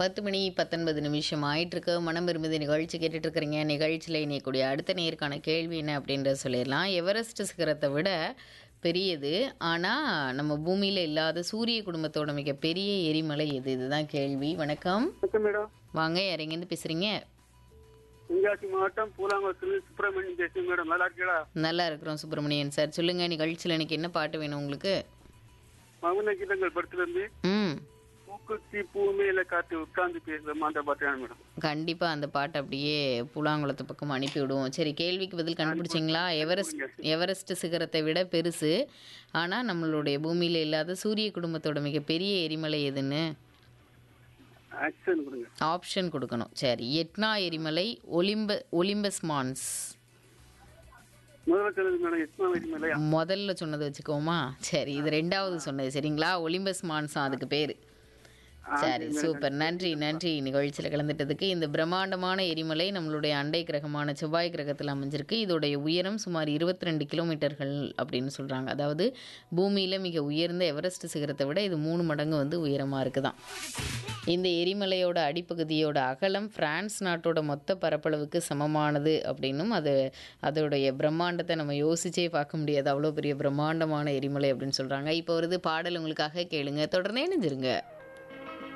பத்து மணி பத்தொன்பது நிமிஷம் ஆயிட்டிருக்கு மனம் விரும்புது நிகழ்ச்சி கேட்டுட்டு இருக்கிறீங்க நிகழ்ச்சியில் இணையக்கூடிய அடுத்த நேருக்கான கேள்வி என்ன அப்படின்றத சொல்லிடலாம் எவரெஸ்ட் சிகரத்தை விட பெரியது ஆனால் நம்ம பூமியில் இல்லாத சூரிய குடும்பத்தோட மிக பெரிய எரிமலை எது இதுதான் கேள்வி வணக்கம் வணக்கம் மேடம் வாங்க யாரெங்கேருந்து பேசுகிறீங்க தென்காசி மாவட்டம் பூலாங்குளத்துல சுப்பிரமணியம் பேசுங்க மேடம் நல்லா இருக்கீங்களா நல்லா இருக்கிறோம் சுப்பிரமணியன் சார் சொல்லுங்கள் நிகழ்ச்சியில் எனக்கு என்ன பாட்டு வேணும் உங்களுக்கு மௌன கீதங்கள் படத்துல இருந்து ம் பூக்குத்தி பூமையில காத்து உட்கார்ந்து பேசுற அந்த பாட்டு வேணும் மேடம் கண்டிப்பாக அந்த பாட்டை அப்படியே புலாங்குளத்து பக்கம் அனுப்பி விடுவோம் சரி கேள்விக்கு பதில் கண்டுபிடிச்சிங்களா எவரெஸ்ட் எவரெஸ்ட் சிகரத்தை விட பெருசு ஆனால் நம்மளுடைய பூமியில் இல்லாத சூரிய குடும்பத்தோட மிகப்பெரிய எரிமலை எதுன்னு ஆக்சன் கொடுங்க ஆப்ஷன் கொடுக்கணும் சரி எட்னா எரிமலை ஒலிம்ப ஒலிம்பஸ் மான்ஸ் முதல்ல சொன்னது மேடம் எத்தனை வயசு மேலையா முதல்ல சொன்னதை வச்சுக்கோமா சரி இது ரெண்டாவது சொன்னது சரிங்களா ஒலிம்பஸ் மான்ஸும் அதுக்கு பேர் சரி சூப்பர் நன்றி நன்றி நிகழ்ச்சியில் கலந்துட்டதுக்கு இந்த பிரம்மாண்டமான எரிமலை நம்மளுடைய அண்டை கிரகமான செவ்வாய் கிரகத்தில் அமைஞ்சிருக்கு இதோடைய உயரம் சுமார் இருபத்தி ரெண்டு கிலோமீட்டர்கள் அப்படின்னு சொல்கிறாங்க அதாவது பூமியில் மிக உயர்ந்த எவரெஸ்ட் சிகரத்தை விட இது மூணு மடங்கு வந்து உயரமாக இருக்குதாம் இந்த எரிமலையோட அடிப்பகுதியோட அகலம் பிரான்ஸ் நாட்டோட மொத்த பரப்பளவுக்கு சமமானது அப்படின்னும் அது அதோடைய பிரம்மாண்டத்தை நம்ம யோசிச்சே பார்க்க முடியாது அவ்வளோ பெரிய பிரம்மாண்டமான எரிமலை அப்படின்னு சொல்கிறாங்க இப்போ வருது பாடல் உங்களுக்காக கேளுங்க தொடர்ந்து இணைஞ்சிருங்க